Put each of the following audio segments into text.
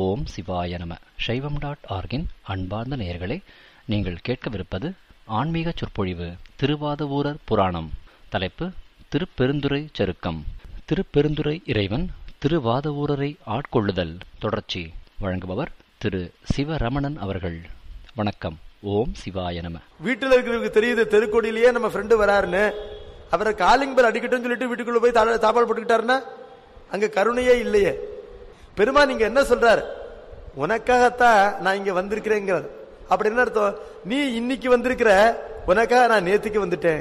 ஓம் சிவாய நம சைவம் டாட் ஆர்கின் அன்பார்ந்த நேயர்களே நீங்கள் கேட்கவிருப்பது ஆன்மீக சொற்பொழிவு திருவாதவூரர் புராணம் தலைப்பு திருப்பெருந்துறை சருக்கம் திருப்பெருந்துறை இறைவன் திருவாதவூரரை ஆட்கொள்ளுதல் தொடர்ச்சி வழங்குபவர் திரு சிவரமணன் அவர்கள் வணக்கம் ஓம் சிவாய நம வீட்டுல இருக்கிறவங்களுக்கு தெரியுது தெருக்கோடியிலேயே நம்ம ஃப்ரெண்டு வராருன்னு அவரை காலிங் பெல் அடிக்கட்டும்னு சொல்லிட்டு வீட்டுக்குள்ள போய் தா- தாப்பால் போட்டுக்கிட்டாருன்னா அங்க கருணையே இல்லையே பெருமா நீங்க என்ன சொல்றாரு உனக்காகத்தான் நான் இங்க வந்திருக்கிறேங்கிறது அப்படி என்ன அர்த்தம் நீ இன்னைக்கு வந்திருக்கிற உனக்காக நான் நேத்திக்கு வந்துட்டேன்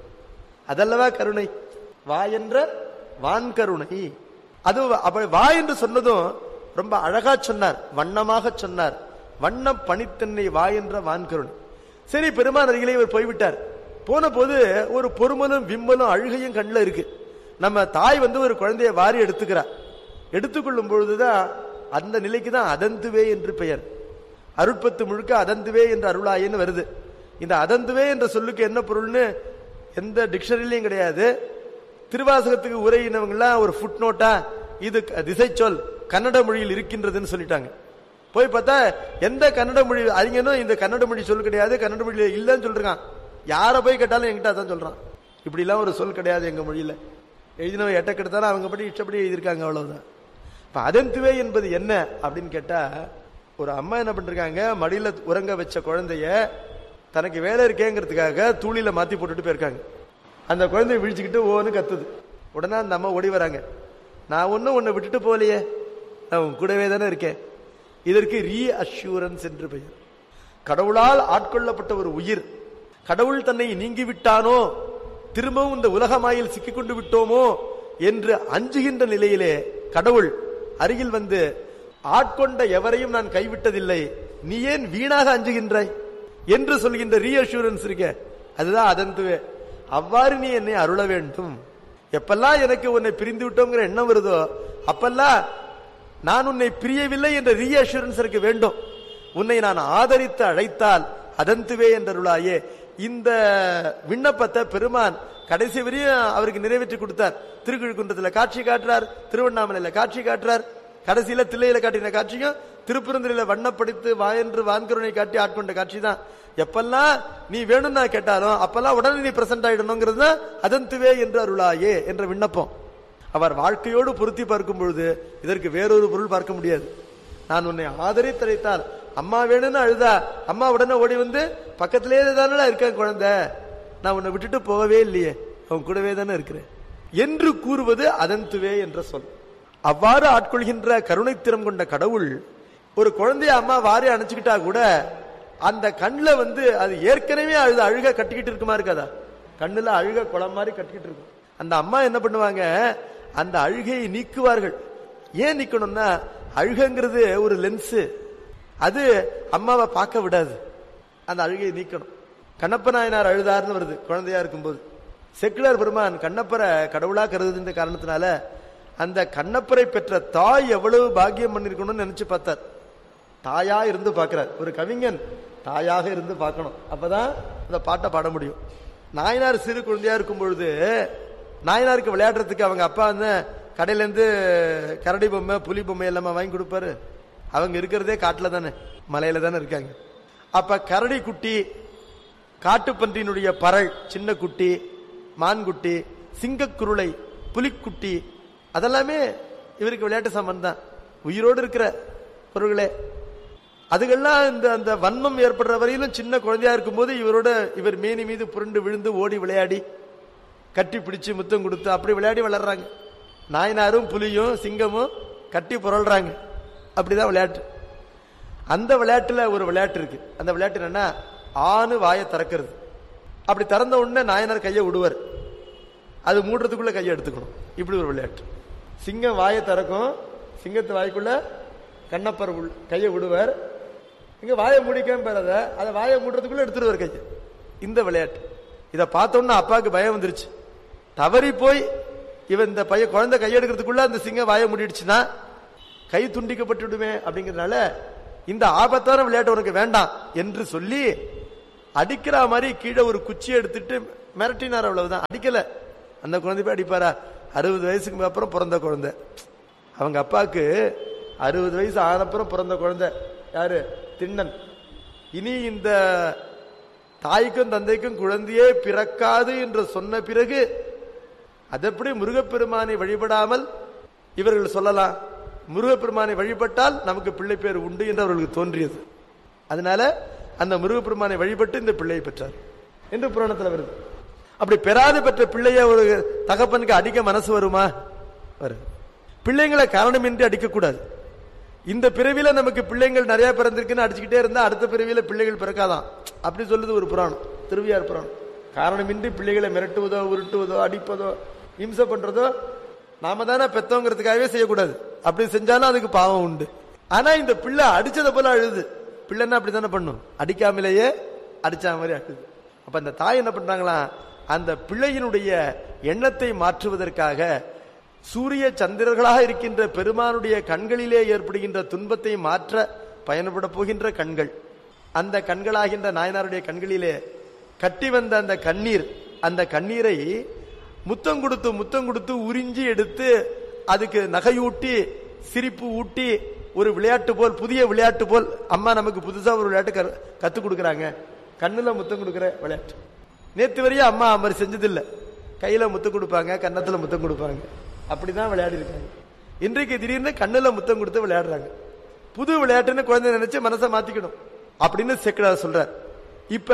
அதல்லவா கருணை வா என்ற வான் கருணை அது அப்ப வா என்று சொன்னதும் ரொம்ப அழகா சொன்னார் வண்ணமாக சொன்னார் வண்ண பணித்தன்னை வா என்ற வான் கருணை சரி பெருமான் அருகிலே இவர் போய்விட்டார் போன போது ஒரு பொறுமலும் விம்மலும் அழுகையும் கண்ணில் இருக்கு நம்ம தாய் வந்து ஒரு குழந்தைய வாரி எடுத்துக்கிறார் எடுத்துக்கொள்ளும் பொழுதுதான் அந்த நிலைக்கு தான் அதந்துவே என்று பெயர் அருட்பத்து முழுக்க அதந்துவே என்ற அருளாயின்னு வருது இந்த அதந்துவே என்ற சொல்லுக்கு என்ன பொருள்னு எந்த டிக்ஷனரிலையும் கிடையாது திருவாசகத்துக்கு உரையினவங்களாம் ஒரு ஃபுட் நோட்டா இது க- திசை சொல் கன்னட மொழியில் இருக்கின்றதுன்னு சொல்லிட்டாங்க போய் பார்த்தா எந்த கன்னட மொழி அறிஞனும் இந்த கன்னட மொழி சொல் கிடையாது கன்னட மொழியில இல்லைன்னு சொல்றான் யாரை போய் கேட்டாலும் என்கிட்ட அதான் சொல்றான் இப்படி எல்லாம் ஒரு சொல் கிடையாது எங்க மொழியில எழுதினவன் எட்ட கெடுத்தாலும் அவங்க படி இஷ்டப்படி எழுதியிருக்காங்க அவ்வளவுதான் இப்ப அதந்துவே என்பது என்ன அப்படின்னு கேட்டா ஒரு அம்மா என்ன பண்றாங்க மடியில உறங்க வச்ச குழந்தைய தனக்கு வேலை இருக்கேங்கிறதுக்காக தூளில மாத்தி போட்டுட்டு போயிருக்காங்க அந்த குழந்தைய விழிச்சுக்கிட்டு ஓன்னு கத்துது உடனே அந்த அம்மா ஓடி வராங்க நான் ஒன்னும் உன்னை விட்டுட்டு போகலையே நான் உன் கூடவே தானே இருக்கேன் இதற்கு ரீ அஷூரன்ஸ் என்று பெயர் கடவுளால் ஆட்கொள்ளப்பட்ட ஒரு உயிர் கடவுள் தன்னை நீங்கி விட்டானோ திரும்பவும் இந்த உலகமாயில் சிக்கிக் கொண்டு விட்டோமோ என்று அஞ்சுகின்ற நிலையிலே கடவுள் அருகில் வந்து ஆட்கொண்ட எவரையும் நான் கைவிட்டதில்லை நீ ஏன் வீணாக அஞ்சுகின்றாய் என்று சொல்கின்ற ரீஅஷூரன்ஸ் இருக்க அதுதான் அதந்துவே அவ்வாறு நீ என்னை அருள வேண்டும் எப்பெல்லாம் எனக்கு உன்னை பிரிந்து விட்டோங்கிற எண்ணம் வருதோ அப்பெல்லாம் நான் உன்னை பிரியவில்லை என்ற ரீஅஷூரன்ஸ் எனக்கு வேண்டும் உன்னை நான் ஆதரித்து அழைத்தால் அதந்துவே என்றருளாயே இந்த விண்ணப்பத்தை பெருமான் கடைசி வரையும் அவருக்கு நிறைவேற்றி கொடுத்தார் திருக்குழுக்குன்றத்துல காட்சி காட்டுறார் திருவண்ணாமலையில காட்சி காட்டுறார் கடைசியில தில்லையில காட்டின காட்சியும் திருப்பெருந்துறையில வண்ணப்படுத்து வாயென்று வான்கருணை காட்டி ஆட்கொண்ட காட்சி தான் எப்பெல்லாம் நீ வேணும்னு நான் கேட்டாலும் அப்பெல்லாம் உடனே நீ பிரசன்ட் ஆயிடணுங்கிறது தான் அதந்துவே என்று அருளாயே என்ற விண்ணப்பம் அவர் வாழ்க்கையோடு பொருத்தி பார்க்கும் பொழுது இதற்கு வேறொரு பொருள் பார்க்க முடியாது நான் உன்னை ஆதரித்தழைத்தால் அம்மா வேணும்னு அழுதா அம்மா உடனே ஓடி வந்து பக்கத்திலே தானடா இருக்கேன் குழந்தை நான் உன்னை விட்டுட்டு போகவே இல்லையே அவன் கூடவே தானே இருக்கிறேன் என்று கூறுவது அதந்துவே என்ற சொல் அவ்வாறு ஆட்கொள்கின்ற கருணைத்திறம் கொண்ட கடவுள் ஒரு குழந்தைய அம்மா வாரி அணைச்சுக்கிட்டா கூட அந்த கண்ணுல வந்து அது ஏற்கனவே அழுத அழுக கட்டிக்கிட்டு இருக்குமா இருக்காதா கண்ணுல அழுக குளம் மாதிரி கட்டிக்கிட்டு இருக்கும் அந்த அம்மா என்ன பண்ணுவாங்க அந்த அழுகையை நீக்குவார்கள் ஏன் நீக்கணும்னா அழுகங்கிறது ஒரு லென்ஸ் அது அம்மாவை பார்க்க விடாது அந்த அழுகையை நீக்கணும் கண்ணப்ப நாயனார் அழுதார்னு வருது குழந்தையா இருக்கும்போது செக்குலர் பெருமான் கண்ணப்பரை கடவுளா கருதுன்ற காரணத்தினால அந்த கண்ணப்பரை பெற்ற தாய் எவ்வளவு பாக்கியம் பண்ணிருக்கணும்னு நினைச்சு பார்த்தார் தாயா இருந்து பார்க்கிறார் ஒரு கவிஞன் தாயாக இருந்து பார்க்கணும் அப்பதான் அந்த பாட்டை பாட முடியும் நாயனார் சிறு குழந்தையா இருக்கும் பொழுது நாயனாருக்கு விளையாடுறதுக்கு அவங்க அப்பா வந்து கடையில இருந்து கரடி பொம்மை புலி பொம்மை எல்லாமே வாங்கி கொடுப்பாரு அவங்க இருக்கிறதே காட்டுல தானே மலையில தானே இருக்காங்க அப்ப கரடி குட்டி காட்டுப்பன்றியினுடைய பறல் சின்ன குட்டி மான்குட்டி சிங்கக்குருளை புலிக்குட்டி அதெல்லாமே இவருக்கு விளையாட்டு சம்பந்தம் தான் உயிரோடு இருக்கிற பொருள்களே அதுகெல்லாம் இந்த அந்த வன்மம் ஏற்படுற வரையிலும் சின்ன குழந்தையா இருக்கும்போது இவரோட இவர் மேனி மீது புரண்டு விழுந்து ஓடி விளையாடி கட்டி பிடிச்சு முத்தம் கொடுத்து அப்படி விளையாடி வளர்றாங்க நாயனாரும் புலியும் சிங்கமும் கட்டி புரள்றாங்க அப்படிதான் விளையாட்டு அந்த விளையாட்டுல ஒரு விளையாட்டு இருக்கு அந்த விளையாட்டு என்னன்னா ஆணு வாயை திறக்கிறது அப்படி திறந்த உடனே நாயனார் கையை விடுவார் அது மூடுறதுக்குள்ள கையை எடுத்துக்கணும் இப்படி ஒரு விளையாட்டு சிங்கம் வாயை திறக்கும் சிங்கத்து வாய்க்குள்ள கண்ணப்பர் உள் கையை விடுவார் இங்க வாயை முடிக்காம பெறத அதை வாயை மூடுறதுக்குள்ள எடுத்துருவார் கையை இந்த விளையாட்டு இதை பார்த்தோன்னா அப்பாவுக்கு பயம் வந்துருச்சு தவறி போய் இவன் இந்த பையன் குழந்தை கையெடுக்கிறதுக்குள்ள அந்த சிங்கம் வாயை மூடிடுச்சுன்னா கை துண்டிக்கப்பட்டுடுமே அப்படிங்கறதுனால இந்த ஆபத்தான விளையாட்டு உனக்கு வேண்டாம் என்று சொல்லி அடிக்கிற மாதிரி கீழே ஒரு குச்சி எடுத்துட்டு மிரட்டினார் அவ்வளவுதான் அடிக்கல அந்த குழந்தை போய் அடிப்பாரா அறுபது வயசுக்கு அப்புறம் பிறந்த குழந்தை அவங்க அப்பாவுக்கு அறுபது வயசு ஆனப்புறம் பிறந்த குழந்தை யாரு திண்ணன் இனி இந்த தாய்க்கும் தந்தைக்கும் குழந்தையே பிறக்காது என்று சொன்ன பிறகு அதெப்படி முருகப்பெருமானை வழிபடாமல் இவர்கள் சொல்லலாம் முருகப்பெருமானை வழிபட்டால் நமக்கு பிள்ளை பேர் உண்டு என்று அவர்களுக்கு தோன்றியது அதனால அந்த முருகப்பெருமானை வழிபட்டு இந்த பிள்ளையை பெற்றார் என்று புராணத்தில் வருது அப்படி பெறாது பெற்ற பிள்ளைய ஒரு தகப்பனுக்கு அடிக்க மனசு வருமா வரும் பிள்ளைங்களை காரணமின்றி அடிக்கக்கூடாது இந்த பிறவில நமக்கு பிள்ளைங்கள் நிறைய பிறந்திருக்குன்னு அடிச்சுக்கிட்டே இருந்தா அடுத்த பிறவியில பிள்ளைகள் பிறக்காதான் அப்படி சொல்லுது ஒரு புராணம் திருவியார் புராணம் காரணமின்றி பிள்ளைகளை மிரட்டுவதோ உருட்டுவதோ அடிப்பதோ இம்சை பண்றதோ நாம தானே பெத்தவங்கிறதுக்காகவே செய்யக்கூடாது அப்படி செஞ்சாலும் அதுக்கு பாவம் உண்டு ஆனா இந்த பிள்ளை அடிச்சதை போல அழுது பிள்ளைன்னா அப்படி தானே பண்ணும் அடிக்காமலேயே அடிச்ச மாதிரி அழுது அப்ப அந்த தாய் என்ன பண்றாங்களா அந்த பிள்ளையினுடைய எண்ணத்தை மாற்றுவதற்காக சூரிய சந்திரர்களாக இருக்கின்ற பெருமானுடைய கண்களிலே ஏற்படுகின்ற துன்பத்தை மாற்ற பயன்பட போகின்ற கண்கள் அந்த கண்களாகின்ற நாயனாருடைய கண்களிலே கட்டி வந்த அந்த கண்ணீர் அந்த கண்ணீரை முத்தம் கொடுத்து முத்தம் கொடுத்து உறிஞ்சி எடுத்து அதுக்கு நகையூட்டி சிரிப்பு ஊட்டி ஒரு விளையாட்டு போல் புதிய விளையாட்டு போல் அம்மா நமக்கு புதுசா ஒரு விளையாட்டு கரு- கத்துக் கொடுக்கறாங்க கண்ணுல முத்தம் கொடுக்கிற விளையாட்டு நேத்து வரையும் அம்மா அது மாதிரி செஞ்சதில்லை கையில முத்தம் கொடுப்பாங்க கன்னத்துல முத்தம் கொடுப்பாங்க அப்படிதான் விளையாடி இருக்காங்க இன்றைக்கு திடீர்னு கண்ணுல முத்தம் கொடுத்து விளையாடுறாங்க புது விளையாட்டுன்னு குழந்தை நினைச்சு மனசை மாத்திக்கணும் அப்படின்னு சேக்கடார் சொல்றார் இப்ப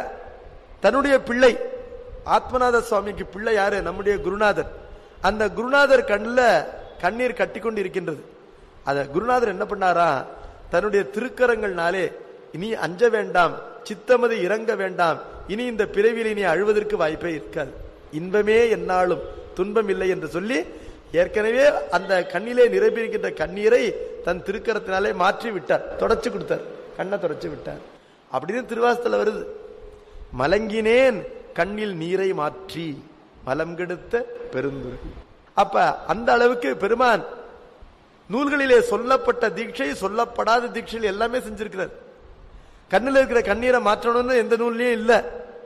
தன்னுடைய பிள்ளை ஆத்மநாத சுவாமிக்கு பிள்ளை யாரு நம்முடைய குருநாதர் அந்த குருநாதர் கண்ணுல கண்ணீர் கட்டிக்கொண்டு இருக்கின்றது அத குருநாதர் என்ன பண்ணாரா தன்னுடைய திருக்கரங்கள்னாலே இனி அஞ்ச வேண்டாம் சித்தமது இறங்க வேண்டாம் இனி இந்த பிறவியில் இனி அழுவதற்கு வாய்ப்பே இருக்காது இன்பமே என்னாலும் துன்பம் இல்லை என்று சொல்லி ஏற்கனவே அந்த கண்ணிலே நிரம்பியிருக்கின்ற கண்ணீரை தன் திருக்கரத்தினாலே மாற்றி விட்டார் தொடச்சு கொடுத்தார் கண்ணை தொடச்சு விட்டார் அப்படின்னு திருவாசத்துல வருது மலங்கினேன் கண்ணில் நீரை மாற்றி மலம் கெடுத்த பெருந்துரை அப்ப அந்த அளவுக்கு பெருமான் நூல்களிலே சொல்லப்பட்ட தீட்சை சொல்லப்படாத தீட்சையில் எல்லாமே செஞ்சிருக்கிறார் கண்ணுல இருக்கிற கண்ணீரை மாற்றணும்னு எந்த நூல்லையும் இல்ல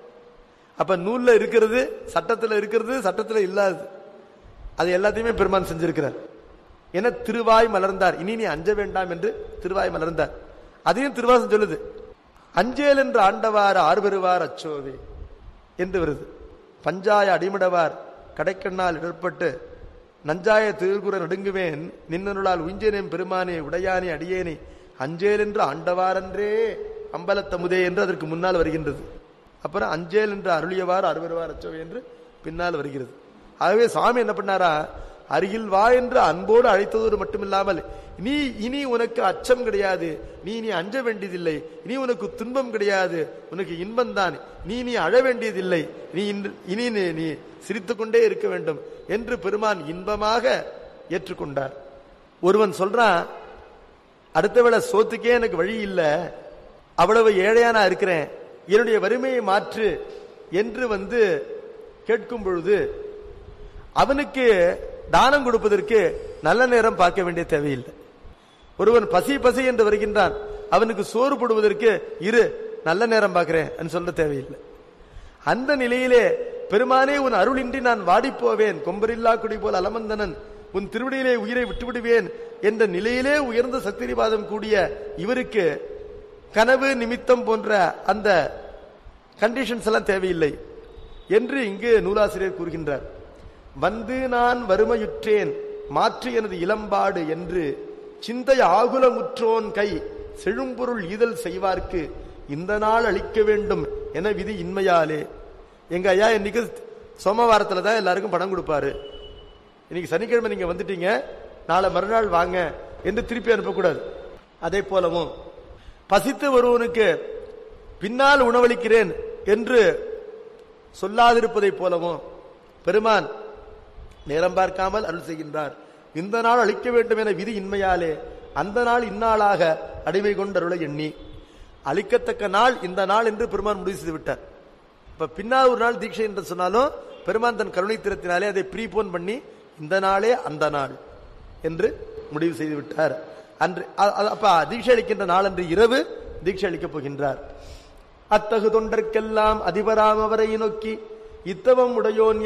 அப்ப நூல்ல இருக்கிறது சட்டத்துல இருக்கிறது சட்டத்துல இல்லாதது அது எல்லாத்தையுமே பெருமான் செஞ்சிருக்கிறார் என திருவாய் மலர்ந்தார் இனி நீ அஞ்ச வேண்டாம் என்று திருவாய் மலர்ந்தார் அதையும் திருவாசம் சொல்லுது அஞ்சேல் என்று ஆண்டவார் ஆர்வருவார் அச்சோவே என்று வருது பஞ்சாய அடிமிடவார் கடைக்கண்ணால் இடர்பட்டு நஞ்சாய திருக்குற நடுங்குவேன் நின்னருளால் உஞ்சனேன் பெருமானே உடையானே அடியேனே அஞ்சேல் என்று ஆண்டவாரன்றே அம்பலத்தமுதே என்று அதற்கு முன்னால் வருகின்றது அப்புறம் அஞ்சேல் என்று அருளியவார் அருவருவார் அச்சோவே என்று பின்னால் வருகிறது ஆகவே சுவாமி என்ன பண்ணாரா அருகில் வா என்று அன்போடு அழைத்ததோடு மட்டுமில்லாமல் நீ இனி உனக்கு அச்சம் கிடையாது நீ நீ அஞ்ச வேண்டியதில்லை நீ உனக்கு துன்பம் கிடையாது உனக்கு இன்பம்தான் நீ நீ அழ வேண்டியதில்லை நீ இன்று- இனி நீ நீ சிரித்துக்கொண்டே இருக்க வேண்டும் என்று பெருமான் இன்பமாக ஏற்றுக்கொண்டார் ஒருவன் சொல்றான் அடுத்த வேளை சோத்துக்கே எனக்கு வழி இல்லை அவ்வளவு ஏழையானா இருக்கிறேன் என்னுடைய வறுமையை மாற்று என்று வந்து கேட்கும் பொழுது அவனுக்கு தானம் கொடுப்பதற்கு நல்ல நேரம் பார்க்க வேண்டிய தேவையில்லை ஒருவன் பசி பசி என்று வருகின்றான் அவனுக்கு சோறு போடுவதற்கு இரு நல்ல நேரம் பார்க்கிறேன் என்று சொல்ல தேவையில்லை அந்த நிலையிலே பெருமானே உன் அருளின்றி நான் வாடிப் போவேன் கொம்பரில்லா குடி போல் அலமந்தனன் உன் திருவடியிலே உயிரை விட்டுவிடுவேன் என்ற நிலையிலே உயர்ந்த சக்திரிவாதம் கூடிய இவருக்கு கனவு நிமித்தம் போன்ற அந்த கண்டிஷன்ஸ் எல்லாம் தேவையில்லை என்று இங்கு நூலாசிரியர் கூறுகின்றார் வந்து நான் வறுமையுற்றேன் மாற்று எனது இளம்பாடு என்று சிந்தை ஆகுலமுற்றோன் கை செழும்பொருள் ஈதல் செய்வார்க்கு இந்த நாள் அளிக்க வேண்டும் என விதி இன்மையாலே எங்க ஐயா இன்னைக்கு சோமவாரத்துல தான் எல்லாருக்கும் பணம் கொடுப்பாரு இன்னைக்கு சனிக்கிழமை நீங்க வந்துட்டீங்க நாளை மறுநாள் வாங்க என்று திருப்பி அனுப்பக்கூடாது அதே போலவும் பசித்து வருவனுக்கு பின்னால் உணவளிக்கிறேன் என்று சொல்லாதிருப்பதைப் போலவும் பெருமான் நேரம் பார்க்காமல் அருள் செய்கின்றார் இந்த நாள் அளிக்க வேண்டும் என விதி இன்மையாலே அந்த நாள் இந்நாளாக அடிமை கொண்டருளை எண்ணி அளிக்கத்தக்க நாள் இந்த நாள் என்று பெருமான் முடிவு செய்து விட்டார் இப்ப பின்னால் ஒரு நாள் தீட்சை என்று சொன்னாலும் பெருமான் தன் கருணை திறத்தினாலே அதை ப்ரீபோன் பண்ணி இந்த நாளே அந்த நாள் என்று முடிவு செய்து விட்டார் அன்று அ- அ- அப்ப தீட்சை அளிக்கின்ற நாள் அன்று இரவு தீட்சை அளிக்கப் போகின்றார் அத்தகு தொண்டர்க்கெல்லாம் அதிபராம் அவரை நோக்கி இத்தவம் உடையோன்